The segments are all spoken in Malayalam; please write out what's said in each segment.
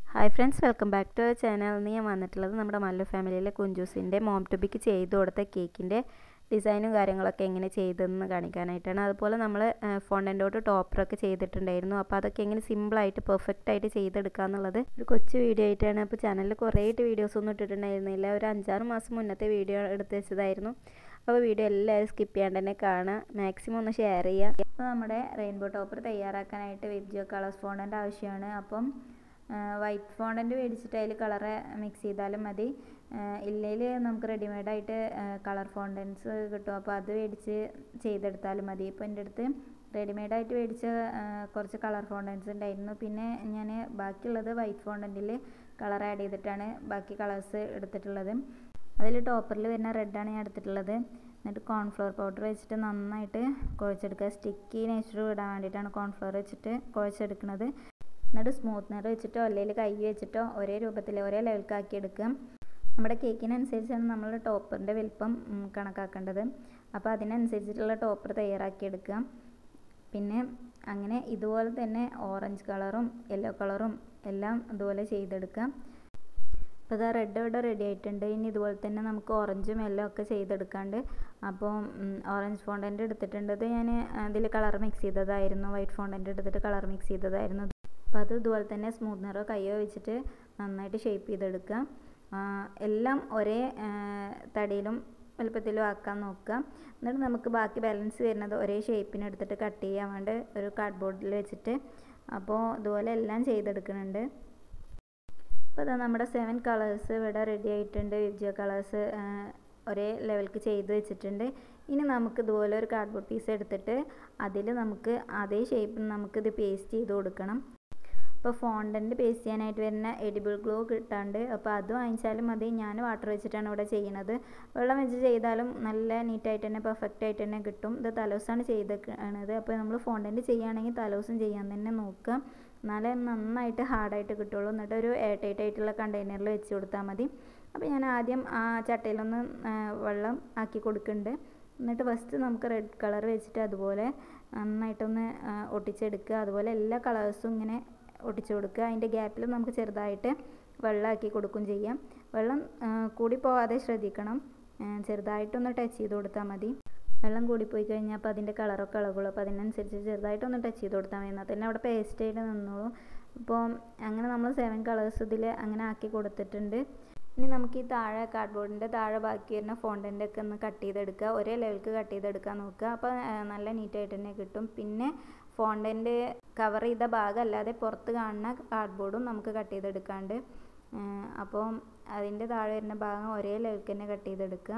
hi friends welcome back to channel ഇന്ന് ഞാൻ വന്നിട്ടുള്ളത് നമ്മുടെ മല്ലു ഫാമിലിയിലെ കുഞ്ചൂസിൻ്റെ മോം ടു ബിക്ക് ചെയ്തു കൊടുത്ത കേക്കിൻ്റെ ഡിസൈനും കാര്യങ്ങളൊക്കെ എങ്ങനെ ചെയ്തതെന്ന് കാണിക്കാനായിട്ടാണ് അതുപോലെ നമ്മൾ ഫോണ്ടൻ്റോട്ട് ടോപ്പറൊക്കെ ചെയ്തിട്ടുണ്ടായിരുന്നു അപ്പോൾ അതൊക്കെ എങ്ങനെ സിമ്പിളായിട്ട് പെർഫെക്റ്റ് ആയിട്ട് ചെയ്തെടുക്കുക എന്നുള്ളത് ഒരു കൊച്ചു വീഡിയോ ആയിട്ടാണ് അപ്പോൾ ചാനലിൽ കുറേ ആയിട്ട് വീഡിയോസ് ഒന്നും ഇട്ടിട്ടുണ്ടായിരുന്നില്ല ഒരു അഞ്ചാറ് മാസം മുന്നത്തെ വീഡിയോ എടുത്ത് വെച്ചതായിരുന്നു അപ്പോൾ വീഡിയോ എല്ലാവരും സ്കിപ്പ് ചെയ്യാണ്ട് തന്നെ കാണുക മാക്സിമം ഒന്ന് ഷെയർ ചെയ്യുക അപ്പോൾ നമ്മുടെ റെയിൻബോ ടോപ്പർ തയ്യാറാക്കാനായിട്ട് വിബ്ജിയോ കളേഴ്സ് ഫോണ്ടൻ്റ് ആവശ്യമാണ് അപ്പം വൈറ്റ് ഫോണ്ടൻ്റ് മേടിച്ചിട്ട് അതിൽ കളറ് മിക്സ് ചെയ്താലും മതി ഇല്ലെങ്കിൽ നമുക്ക് റെഡിമെയ്ഡായിട്ട് കളർ ഫോണ്ടൻസ് കിട്ടും അപ്പോൾ അത് മേടിച്ച് ചെയ്തെടുത്താലും മതി ഇപ്പോൾ എൻ്റെ അടുത്ത് റെഡിമെയ്ഡായിട്ട് മേടിച്ച കുറച്ച് കളർ ഫോണ്ടൻസ് ഉണ്ടായിരുന്നു പിന്നെ ഞാൻ ബാക്കിയുള്ളത് വൈറ്റ് ഫോണ്ടൻറ്റിൽ കളർ ആഡ് ചെയ്തിട്ടാണ് ബാക്കി കളേഴ്സ് എടുത്തിട്ടുള്ളത് അതിൽ ടോപ്പറിൽ വരുന്ന റെഡാണ് ഞാൻ എടുത്തിട്ടുള്ളത് എന്നിട്ട് കോൺഫ്ലവർ പൗഡർ വെച്ചിട്ട് നന്നായിട്ട് കുഴച്ചെടുക്കുക സ്റ്റിക്കി നേച്ചർ വിടാൻ വേണ്ടിയിട്ടാണ് കോൺഫ്ലവർ വെച്ചിട്ട് കുഴച്ചെടുക്കുന്നത് എന്നിട്ട് സ്മൂത്ത്നർ വെച്ചിട്ടോ അല്ലെങ്കിൽ കൈ വെച്ചിട്ടോ ഒരേ രൂപത്തിൽ ഒരേ ലെവൽക്കാക്കി എടുക്കുക നമ്മുടെ കേക്കിനനുസരിച്ചാണ് നമ്മൾ ടോപ്പറിൻ്റെ വലിപ്പം കണക്കാക്കേണ്ടത് അപ്പോൾ അതിനനുസരിച്ചിട്ടുള്ള ടോപ്പർ തയ്യാറാക്കി എടുക്കുക പിന്നെ അങ്ങനെ ഇതുപോലെ തന്നെ ഓറഞ്ച് കളറും യെല്ലോ കളറും എല്ലാം ഇതുപോലെ ചെയ്തെടുക്കാം അപ്പോൾ ഇതാ റെഡ് ഇവിടെ റെഡി ആയിട്ടുണ്ട് ഇനി ഇതുപോലെ തന്നെ നമുക്ക് ഓറഞ്ചും യെല്ലോ ഒക്കെ ചെയ്തെടുക്കാണ്ട് അപ്പോൾ ഓറഞ്ച് ഫോണ്ടൻ്റ് എടുത്തിട്ടുണ്ടത് ഞാൻ അതിൽ കളർ മിക്സ് ചെയ്തതായിരുന്നു വൈറ്റ് ഫോണ്ടൻ്റ് എടുത്തിട്ട് കളർ മിക്സ് ചെയ്തതായിരുന്നു അപ്പോൾ അത് ഇതുപോലെ തന്നെ സ്മൂത്ത്നറോ കയ്യോ വെച്ചിട്ട് നന്നായിട്ട് ഷേപ്പ് ചെയ്തെടുക്കുക എല്ലാം ഒരേ തടിയിലും വലുപ്പത്തിലും ആക്കാൻ നോക്കുക എന്നിട്ട് നമുക്ക് ബാക്കി ബാലൻസ് വരുന്നത് ഒരേ ഷേപ്പിന് എടുത്തിട്ട് കട്ട് ചെയ്യാൻ വേണ്ടി ഒരു കാർഡ്ബോർഡിൽ വെച്ചിട്ട് അപ്പോൾ ഇതുപോലെ എല്ലാം ചെയ്തെടുക്കുന്നുണ്ട് അപ്പോൾ അതാ നമ്മുടെ സെവൻ കളേഴ്സ് ഇവിടെ റെഡി ആയിട്ടുണ്ട് വിബ്ജിയോ കളേഴ്സ് ഒരേ ലെവൽക്ക് ചെയ്ത് വെച്ചിട്ടുണ്ട് ഇനി നമുക്ക് ഇതുപോലെ ഒരു കാർഡ്ബോർഡ് പീസ് എടുത്തിട്ട് അതിൽ നമുക്ക് അതേ ഷേപ്പിൽ നമുക്കിത് പേസ്റ്റ് ചെയ്ത് കൊടുക്കണം അപ്പോൾ ഫോണ്ടൻ്റ് പേസ്റ്റ് ചെയ്യാനായിട്ട് വരുന്ന എഡിബിൾ ഗ്ലൂ കിട്ടാണ്ട് അപ്പോൾ അത് വാങ്ങിച്ചാലും മതി ഞാൻ വാട്ടർ വെച്ചിട്ടാണ് ഇവിടെ ചെയ്യുന്നത് വെള്ളം വെച്ച് ചെയ്താലും നല്ല നീറ്റായിട്ട് തന്നെ പെർഫെക്റ്റ് ആയിട്ട് തന്നെ കിട്ടും ഇത് തലോസാണ് ചെയ്തേക്കണത് അപ്പോൾ നമ്മൾ ഫോണ്ടൻ്റ് ചെയ്യുകയാണെങ്കിൽ തലോസും ചെയ്യാൻ തന്നെ നോക്കുക എന്നാലേ നന്നായിട്ട് ഹാർഡായിട്ട് കിട്ടുള്ളൂ എന്നിട്ട് ഒരു എയർ ടൈറ്റ് ആയിട്ടുള്ള കണ്ടെയ്നറിൽ വെച്ച് കൊടുത്താൽ മതി അപ്പോൾ ഞാൻ ആദ്യം ആ ചട്ടയിലൊന്ന് വെള്ളം ആക്കി കൊടുക്കുന്നുണ്ട് എന്നിട്ട് ഫസ്റ്റ് നമുക്ക് റെഡ് കളർ വെച്ചിട്ട് അതുപോലെ നന്നായിട്ടൊന്ന് ഒട്ടിച്ചെടുക്കുക അതുപോലെ എല്ലാ കളേഴ്സും ഇങ്ങനെ ഒട്ടിച്ചു കൊടുക്കുക അതിൻ്റെ ഗ്യാപ്പിൽ നമുക്ക് ചെറുതായിട്ട് വെള്ളമാക്കി കൊടുക്കും ചെയ്യാം വെള്ളം കൂടി പോകാതെ ശ്രദ്ധിക്കണം ചെറുതായിട്ടൊന്ന് ടച്ച് ചെയ്ത് കൊടുത്താൽ മതി വെള്ളം കൂടിപ്പോയി കഴിഞ്ഞാൽ അപ്പോൾ അതിൻ്റെ കളറൊക്കെ ഇളകുള്ളൂ അപ്പോൾ അതിനനുസരിച്ച് ചെറുതായിട്ടൊന്ന് ടച്ച് ചെയ്ത് കൊടുത്താൽ മതി എന്നാൽ തന്നെ അവിടെ പേസ്റ്റ് ആയിട്ട് നിന്നോളൂ അപ്പോൾ അങ്ങനെ നമ്മൾ സെവൻ കളേഴ്സ് ഇതിൽ അങ്ങനെ ആക്കി കൊടുത്തിട്ടുണ്ട് ഇനി നമുക്ക് ഈ താഴെ കാർഡ്ബോർഡിൻ്റെ താഴെ ബാക്കി വരുന്ന ഫോണ്ടൻ്റ് ഒക്കെ ഒന്ന് കട്ട് ചെയ്തെടുക്കുക ഒരേ ലെവൽക്ക് കട്ട് ചെയ്തെടുക്കാൻ നോക്കുക അപ്പോൾ നല്ല നീറ്റായിട്ട് തന്നെ കിട്ടും പിന്നെ ഫോണ്ടൻ്റ് കവർ ചെയ്ത ഭാഗം അല്ലാതെ പുറത്ത് കാണുന്ന കാർഡ്ബോർഡും നമുക്ക് കട്ട് ചെയ്തെടുക്കാണ്ട് അപ്പോൾ അതിൻ്റെ താഴെ വരുന്ന ഭാഗം ഒരേ ലെവൽക്ക് തന്നെ കട്ട് ചെയ്തെടുക്കുക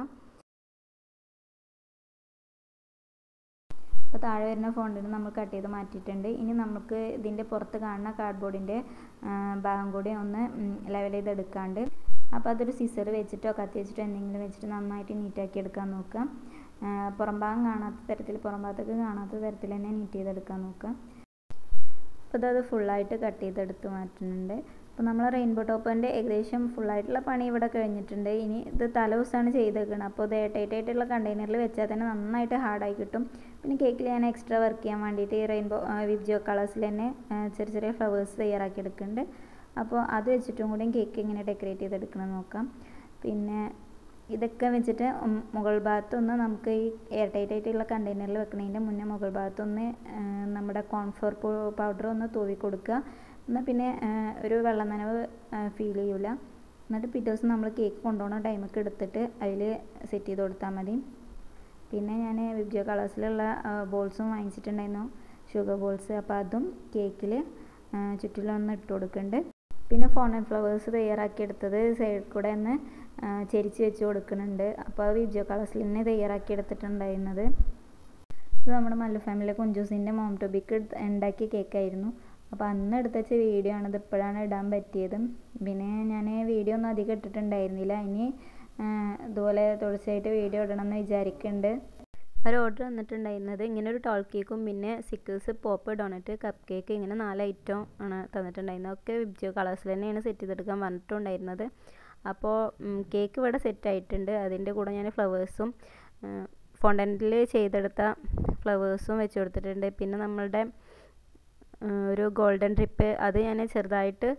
അപ്പോൾ താഴെ വരുന്ന ഫോണ്ടിന് നമ്മൾ കട്ട് ചെയ്ത് മാറ്റിയിട്ടുണ്ട് ഇനി നമുക്ക് ഇതിൻ്റെ പുറത്ത് കാണുന്ന കാർഡ്ബോർഡിൻ്റെ ഭാഗം കൂടി ഒന്ന് ലെവൽ ചെയ്തെടുക്കാണ്ട് അപ്പോൾ അതൊരു സിസർ വെച്ചിട്ടോ കത്തി വെച്ചിട്ടോ എന്തെങ്കിലും വെച്ചിട്ട് നന്നായിട്ട് നീറ്റാക്കി എടുക്കാൻ നോക്കുക പുറം ഭാഗം കാണാത്ത തരത്തിൽ പുറം ഭാഗത്തേക്ക് കാണാത്ത തരത്തിൽ തന്നെ നീറ്റ് ചെയ്തെടുക്കാൻ നോക്കുക അപ്പോൾ അത് ഫുള്ളായിട്ട് കട്ട് ചെയ്തെടുത്ത് മാറ്റുന്നുണ്ട് അപ്പോൾ നമ്മൾ റെയിൻബോ ടോപ്പിൻ്റെ ഏകദേശം ഫുള്ളായിട്ടുള്ള പണി ഇവിടെ കഴിഞ്ഞിട്ടുണ്ട് ഇനി ഇത് തല ദിവസമാണ് ചെയ്തേക്കുന്നത് അപ്പോൾ ഇത് എയർടൈറ്റ് ആയിട്ടുള്ള കണ്ടെയ്നറിൽ വെച്ചാൽ തന്നെ നന്നായിട്ട് ഹാർഡായി കിട്ടും പിന്നെ കേക്കിൽ ഞാൻ എക്സ്ട്രാ വർക്ക് ചെയ്യാൻ വേണ്ടിയിട്ട് ഈ റെയിൻബോ വിബ്ജിയോ കളേഴ്സിൽ തന്നെ ചെറിയ ചെറിയ ഫ്ലവേഴ്സ് തയ്യാറാക്കി എടുക്കുന്നുണ്ട് അപ്പോൾ അത് വെച്ചിട്ടും കൂടി കേക്ക് എങ്ങനെ ഡെക്കറേറ്റ് ചെയ്തെടുക്കണം നോക്കാം പിന്നെ ഇതൊക്കെ വെച്ചിട്ട് മുകൾ ഭാഗത്തൊന്ന് നമുക്ക് ഈ എയർ ടൈറ്റ് ആയിട്ടുള്ള കണ്ടെയ്നറിൽ വെക്കുന്നതിൻ്റെ മുന്നേ മുകൾ ഭാഗത്തൊന്ന് നമ്മുടെ കോൺഫ്ലോർ പൗഡർ ഒന്ന് തൂവി കൊടുക്കുക എന്നാൽ പിന്നെ ഒരു വെള്ളം നനവ് ഫീൽ ചെയ്യില്ല എന്നിട്ട് പിറ്റേ ദിവസം നമ്മൾ കേക്ക് കൊണ്ടുപോകുന്ന ടൈമൊക്കെ എടുത്തിട്ട് അതിൽ സെറ്റ് ചെയ്ത് കൊടുത്താൽ മതി പിന്നെ ഞാൻ വിബ്ജിയോ കളേഴ്സിലുള്ള ബോൾസും വാങ്ങിച്ചിട്ടുണ്ടായിരുന്നു ഷുഗർ ബോൾസ് അപ്പോൾ അതും കേക്കിൽ ചുറ്റിലൊന്ന് ഇട്ട് കൊടുക്കുന്നുണ്ട് പിന്നെ ഫോൺ ആൻഡ് ഫ്ലവേഴ്സ് തയ്യാറാക്കിയെടുത്തത് സൈഡിൽ കൂടെ ഒന്ന് ചെരിച്ച് വെച്ച് കൊടുക്കുന്നുണ്ട് അപ്പോൾ അത് വിബ്ജിയോ കളേഴ്സിൽ തന്നെ തയ്യാറാക്കി എടുത്തിട്ടുണ്ടായിരുന്നത് ഇത് നമ്മുടെ മല്ലു ഫാമിലി കുഞ്ചൂസിൻ്റെ മോം ടോബിക്ക് ഉണ്ടാക്കിയ കേക്കായിരുന്നു അപ്പോൾ അന്ന് എടുത്ത വെച്ച വീഡിയോ ആണ് ഇത് ഇപ്പോഴാണ് ഇടാൻ പറ്റിയത് പിന്നെ ഞാൻ വീഡിയോ ഒന്നും അധികം ഇട്ടിട്ടുണ്ടായിരുന്നില്ല ഇനി ഇതുപോലെ തുടർച്ചയായിട്ട് വീഡിയോ ഇടണം എന്ന് വിചാരിക്കുന്നുണ്ട് ഒരു ഓർഡർ വന്നിട്ടുണ്ടായിരുന്നത് ഇങ്ങനെ ഒരു ടോൾ കേക്കും പിന്നെ sickles pop donut cupcake ഇങ്ങനെ നാല് ഐറ്റം ആണ് തന്നിട്ടുണ്ടായിരുന്നത് ഒക്കെ വിബ്ജിയോ കളേഴ്സിൽ തന്നെയാണ് സെറ്റ് ചെയ്തെടുക്കാൻ പറഞ്ഞിട്ടുണ്ടായിരുന്നത് അപ്പോൾ കേക്ക് ഇവിടെ സെറ്റ് ആയിട്ടുണ്ട് അതിൻ്റെ കൂടെ ഞാൻ ഫ്ലവേഴ്സും ഫോണ്ടൻറ്റിൽ ചെയ്തെടുത്ത ഫ്ലവേഴ്സും വെച്ച് കൊടുത്തിട്ടുണ്ട് പിന്നെ നമ്മളുടെ ഒരു ഗോൾഡൻ ട്രിപ്പ് അത് ഞാൻ ചെറുതായിട്ട്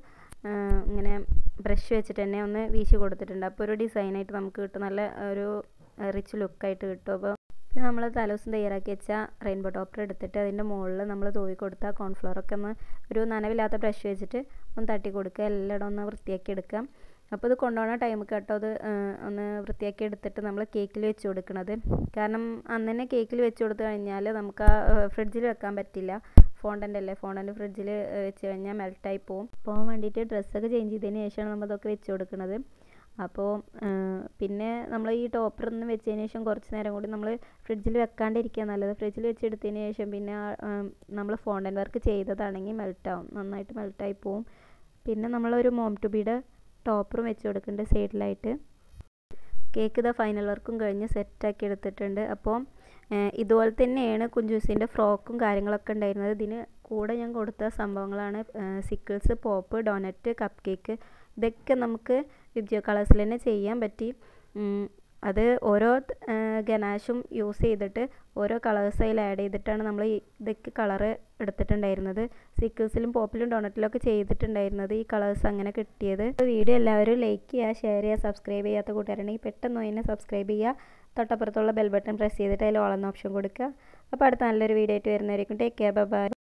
ഇങ്ങനെ ബ്രഷ് വെച്ചിട്ട് തന്നെ ഒന്ന് വീശി കൊടുത്തിട്ടുണ്ട് അപ്പോൾ ഒരു ഡിസൈനായിട്ട് നമുക്ക് കിട്ടും നല്ല ഒരു റിച്ച് ലുക്കായിട്ട് കിട്ടും അപ്പോൾ പിന്നെ നമ്മൾ തലേദിവസം തയ്യാറാക്കി വെച്ച റെയിൻബോ ടോപ്പർ എടുത്തിട്ട് അതിൻ്റെ മുകളിൽ നമ്മൾ തൂവി കൊടുത്ത കോൺഫ്ലവറൊക്കെ ഒന്ന് ഒരു നനവില്ലാത്ത ബ്രഷ് വെച്ചിട്ട് ഒന്ന് തട്ടി കൊടുക്കുക എല്ലായിടം ഒന്ന് വൃത്തിയാക്കി എടുക്കാം അപ്പോൾ ഇത് കൊണ്ടുപോകുന്ന ടൈം കേട്ടോ അത് ഒന്ന് വൃത്തിയാക്കി എടുത്തിട്ട് നമ്മൾ കേക്കിൽ വെച്ച് കൊടുക്കണത് കാരണം അന്ന് തന്നെ കേക്കിൽ വെച്ച് കൊടുത്തു കഴിഞ്ഞാൽ നമുക്ക് ആ ഫ്രിഡ്ജിൽ വെക്കാൻ പറ്റില്ല ഫോണ്ടൻ്റ് അല്ലേ ഫോണ്ടൻ്റ് ഫ്രിഡ്ജിൽ വെച്ച് കഴിഞ്ഞാൽ മെൽട്ടായി പോകും പോകാൻ വേണ്ടിയിട്ട് ഡ്രസ്സൊക്കെ ചേഞ്ച് ചെയ്തതിന് ശേഷമാണ് നമ്മൾ ഇതൊക്കെ വെച്ച് കൊടുക്കുന്നത് അപ്പോൾ പിന്നെ നമ്മൾ ഈ ടോപ്പർ ഒന്ന് വെച്ചതിന് ശേഷം കുറച്ച് നേരം കൂടി നമ്മൾ ഫ്രിഡ്ജിൽ വെക്കാണ്ടിരിക്കുക നല്ലത് ഫ്രിഡ്ജിൽ വെച്ചെടുത്തതിന് ശേഷം പിന്നെ നമ്മൾ ഫോണ്ടൻ വർക്ക് ചെയ്തതാണെങ്കിൽ മെൽട്ടാവും നന്നായിട്ട് മെൽട്ടായി പോവും പിന്നെ നമ്മളൊരു മോം ടു ബിയുടെ ടോപ്പറും വെച്ച് കൊടുക്കുന്നുണ്ട് സൈഡിലായിട്ട് കേക്ക് ഇതാ ഫൈനൽ വർക്കും കഴിഞ്ഞ് സെറ്റാക്കി എടുത്തിട്ടുണ്ട് അപ്പോൾ ഇതുപോലെ തന്നെയാണ് കുഞ്ചൂസിൻ്റെ ഫ്രോക്കും കാര്യങ്ങളൊക്കെ ഉണ്ടായിരുന്നത് ഇതിന് കൂടെ ഞാൻ കൊടുത്ത സംഭവങ്ങളാണ് sickles pop donut cupcake ഇതൊക്കെ നമുക്ക് വിബ്ജിയോ കളേഴ്സിൽ തന്നെ ചെയ്യാൻ പറ്റി അത് ഓരോ ഗനാഷും യൂസ് ചെയ്തിട്ട് ഓരോ കളേഴ്സ് അതിൽ ആഡ് ചെയ്തിട്ടാണ് നമ്മൾ ഇതൊക്കെ കളറ് എടുത്തിട്ടുണ്ടായിരുന്നത് സിക്കിൾസിലും പോപ്പിലും ഡൊണറ്റിലും ഒക്കെ ചെയ്തിട്ടുണ്ടായിരുന്നത് ഈ കളേഴ്സ് അങ്ങനെ കിട്ടിയത് വീഡിയോ എല്ലാവരും ലൈക്ക് ചെയ്യുക ഷെയർ ചെയ്യുക സബ്സ്ക്രൈബ് ചെയ്യാത്ത കൂട്ടുകാരുണ്ടെങ്കിൽ പെട്ടെന്ന് തന്നെ സബ്സ്ക്രൈബ് ചെയ്യുക തൊട്ടപ്പുറത്തുള്ള ബെൽ ബട്ടൺ പ്രസ് ചെയ്തിട്ട് അതിൽ ഓളെന്ന ഓപ്ഷൻ കൊടുക്കുക അപ്പോൾ അടുത്ത നല്ലൊരു വീഡിയോ ആയിട്ട് വരുന്നവരേക്കും ടേക്ക് കെയർ ബൈ